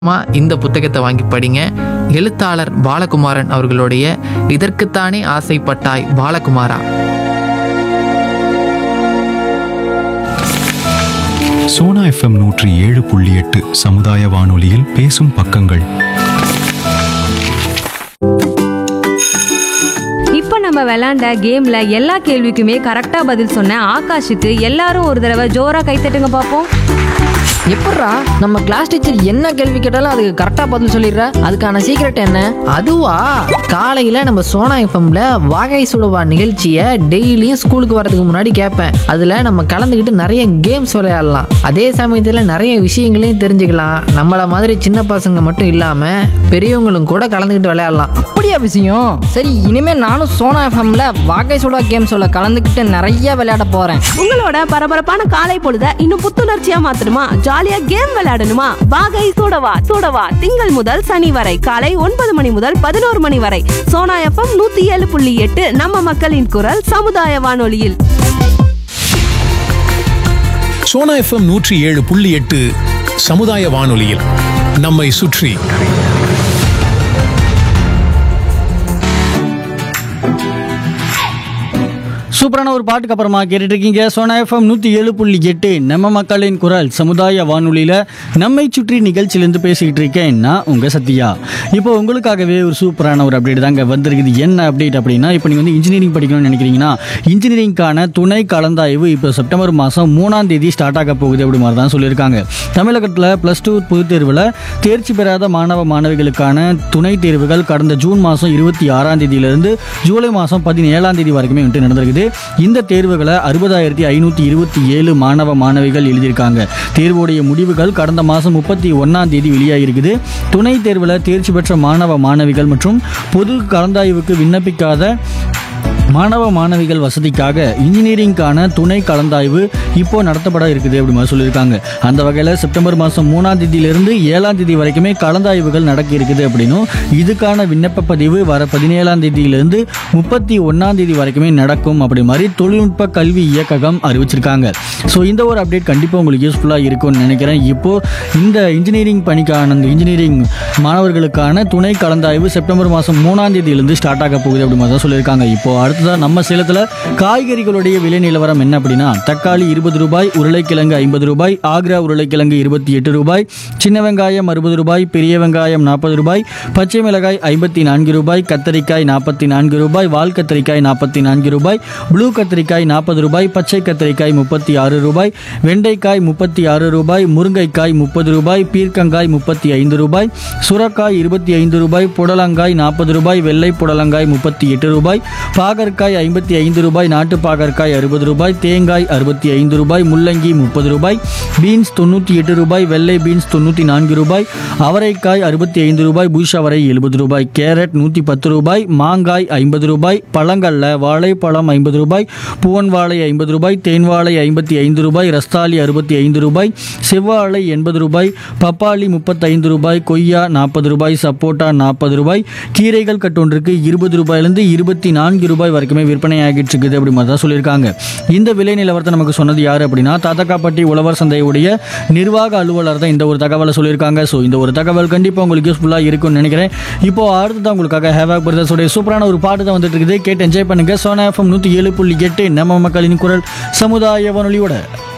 மா இந்த புத்தகத்தை வாங்கி படிங்க எழுத்தாளர் பாலகுமாரன் அவர்களுடைய இதற்குத்தானே ஆசைப்பட்டாய் பாலகுமாரா சோனா எஃப்எம் நூற்றி ஏழு புள்ளி எட்டு சமுதாய வானொலியில் பேசும் பக்கங்கள் இப்போ நம்ம விளையாண்ட கேம்ல எல்லா கேள்விக்குமே கரெக்டா பதில் சொன்ன ஆகாஷுக்கு எல்லாரும் ஒரு தடவை ஜோரா கைத்தட்டுங்க பார்ப்போம் எப்பட்றா நம்ம கிளாஸ் டீச்சர் என்ன கேள்வி கேட்டாலும் அதுக்கு கரெக்டாக பதில் சொல்லிடுற அதுக்கான சீக்ரெட் என்ன அதுவா காலையில் நம்ம சோனா எஃப்எம்ல வாகை சுடுவா நிகழ்ச்சியை டெய்லியும் ஸ்கூலுக்கு வரதுக்கு முன்னாடி கேட்பேன் அதில் நம்ம கலந்துக்கிட்டு நிறைய கேம்ஸ் விளையாடலாம் அதே சமயத்தில் நிறைய விஷயங்களையும் தெரிஞ்சுக்கலாம் நம்மள மாதிரி சின்ன பசங்க மட்டும் இல்லாமல் பெரியவங்களும் கூட கலந்துக்கிட்டு விளையாடலாம் அப்படியா விஷயம் சரி இனிமே நானும் சோனா எஃப்எம்ல வாகை சுடா கேம்ஸோட கலந்துக்கிட்டு நிறைய விளையாட போறேன் உங்களோட பரபரப்பான காலை பொழுத இன்னும் புத்துணர்ச்சியா மாத்தணுமா ஜாலியா கேம் விளையாடணுமா வாகை சூடவா சூடவா திங்கள் முதல் சனி வரை காலை ஒன்பது மணி முதல் பதினோரு மணி வரை சோனா எஃப்எம் நூத்தி ஏழு புள்ளி எட்டு நம்ம மக்களின் குரல் சமுதாய வானொலியில் சோனா எஃப்எம் நூற்றி ஏழு புள்ளி எட்டு சமுதாய வானொலியில் நம்மை சுற்றி சூப்பரான ஒரு பாட்டுக்கு அப்புறமா கேட்டுட்டு இருக்கீங்க சோனா எஃப்எம் நூற்றி ஏழு புள்ளி எட்டு நம்ம மக்களின் குரல் சமுதாய வானொலியில் நம்மை சுற்றி நிகழ்ச்சியிலேருந்து பேசிக்கிட்டு இருக்கேன் நான் உங்கள் சத்யா இப்போ உங்களுக்காகவே ஒரு சூப்பரான ஒரு அப்டேட் தாங்க வந்திருக்குது என்ன அப்டேட் அப்படின்னா இப்போ நீங்கள் வந்து இன்ஜினியரிங் படிக்கணும்னு நினைக்கிறீங்கன்னா இன்ஜினியரிங்கான துணை கலந்தாய்வு இப்போ செப்டம்பர் மாதம் மூணாம் தேதி ஸ்டார்ட் ஆக போகுது அப்படி மாதிரி தான் சொல்லியிருக்காங்க தமிழகத்தில் ப்ளஸ் டூ பொதுத் தேர்வில் தேர்ச்சி பெறாத மாணவ மாணவிகளுக்கான துணை தேர்வுகள் கடந்த ஜூன் மாதம் இருபத்தி ஆறாம் தேதியிலிருந்து ஜூலை மாதம் பதினேழாம் தேதி வரைக்குமே வந்துட்டு நடந்திருக்குது இந்த தேர்வுகளை அறுபதாயிரத்தி ஐநூற்றி இருபத்தி ஏழு மாணவ மாணவிகள் எழுதியிருக்காங்க தேர்வுடைய முடிவுகள் கடந்த மாதம் முப்பத்தி ஒன்றாம் தேதி வெளியாகிருக்குது துணை தேர்வில் தேர்ச்சி பெற்ற மாணவ மாணவிகள் மற்றும் பொது கலந்தாய்வுக்கு விண்ணப்பிக்காத மாணவ மாணவிகள் வசதிக்காக இன்ஜினியரிங்கான துணை கலந்தாய்வு இப்போ நடத்தப்பட இருக்குது அப்படி மாதிரி சொல்லியிருக்காங்க அந்த வகையில் செப்டம்பர் மாதம் மூணாம் தேதியிலிருந்து ஏழாம் தேதி வரைக்குமே கலந்தாய்வுகள் நடக்க இருக்குது அப்படின்னும் இதுக்கான விண்ணப்ப பதிவு வர பதினேழாம் தேதியிலிருந்து முப்பத்தி ஒன்றாம் தேதி வரைக்குமே நடக்கும் அப்படி மாதிரி தொழில்நுட்ப கல்வி இயக்ககம் அறிவிச்சிருக்காங்க ஸோ இந்த ஒரு அப்டேட் கண்டிப்பாக உங்களுக்கு யூஸ்ஃபுல்லாக இருக்கும்னு நினைக்கிறேன் இப்போ இந்த இன்ஜினியரிங் பணிக்கான இந்த இன்ஜினியரிங் மாணவர்களுக்கான துணை கலந்தாய்வு செப்டம்பர் மாதம் மூணாம் தேதியிலிருந்து ஸ்டார்ட் ஆக போகுது அப்படி மாதிரி தான் சொல்லியிருக்காங்க இப்போ அடுத்ததாக நம்ம சேலத்தில் காய்கறிகளுடைய விலை நிலவரம் என்ன அப்படின்னா தக்காளி இருபது ரூபாய் உருளைக்கிழங்கு ஐம்பது ரூபாய் ஆக்ரா உருளைக்கிழங்கு இருபத்தி எட்டு ரூபாய் சின்ன வெங்காயம் அறுபது ரூபாய் பெரிய வெங்காயம் நாற்பது ரூபாய் பச்சை மிளகாய் ஐம்பத்தி நான்கு ரூபாய் கத்தரிக்காய் நாற்பத்தி நான்கு ரூபாய் வால் கத்தரிக்காய் நாற்பத்தி நான்கு ரூபாய் ப்ளூ கத்தரிக்காய் நாற்பது ரூபாய் பச்சை கத்தரிக்காய் முப்பத்தி ஆறு ரூபாய் வெண்டைக்காய் முப்பத்தி ஆறு ரூபாய் முருங்கைக்காய் முப்பது ரூபாய் பீர்க்கங்காய் முப்பத்தி ஐந்து ரூபாய் சுரக்காய் இருபத்தி ஐந்து ரூபாய் புடலங்காய் நாற்பது ரூபாய் வெள்ளை புடலங்காய் முப்பத்தி எட்டு ரூபாய் பாகற்காய் ஐம்பத்தி ஐந்து ரூபாய் நாட்டு பாகற்காய் அறுபது ரூபாய் தேங்காய் அறுபத்தி ஐந்து ரூபாய் முள்ளங்கி முப்பது ரூபாய் பீன்ஸ் தொண்ணூற்றி எட்டு ரூபாய் வெள்ளை பீன்ஸ் தொண்ணூற்றி நான்கு ரூபாய் அவரைக்காய் அறுபத்தி ஐந்து ரூபாய் புஷ் அவரை எழுபது ரூபாய் கேரட் நூற்றி பத்து ரூபாய் மாங்காய் ஐம்பது ரூபாய் பழங்கள்ல வாழைப்பழம் ஐம்பது ரூபாய் பூவன் வாழை ஐம்பது ரூபாய் தேன் வாழை ஐம்பத்தி ஐந்து ரூபாய் ரஸ்தாலி அறுபத்தி ஐந்து ரூபாய் செவ்வாழை எண்பது ரூபாய் பப்பாளி முப்பத்தைந்து ரூபாய் கொய்யா நாற்பது ரூபாய் சப்போட்டா நாற்பது ரூபாய் கீரைகள் கட்டொன்றுக்கு இருபது ரூபாயிலிருந்து இருபத்தி நான்கு ரூபாய் வரைக்குமே விற்பனை ஆகிட்டு இருக்குது அப்படி மாதிரி தான் சொல்லியிருக்காங்க இந்த விலை நிலவரத்தை நமக்கு சொன்னது யார் அப்படின்னா தாத்தக்காப்பட்டி உழவர் சந்தையுடைய நிர்வாக அலுவலர் தான் இந்த ஒரு தகவலை சொல்லியிருக்காங்க ஸோ இந்த ஒரு தகவல் கண்டிப்பாக உங்களுக்கு யூஸ்ஃபுல்லாக இருக்கும்னு நினைக்கிறேன் இப்போ அடுத்ததான் உங்களுக்காக ஹேவாக் பிரதர்ஸோடைய சூப்பரான ஒரு பாட்டு தான் வந்துட்டு இருக்குது கேட்டு என்ஜாய் பண்ணுங்க சோனா எஃப்எம் நூற்றி ஏழு புள்ளி எட்டு நம்ம மக்களின் குரல் சமுதாய வானொலியோட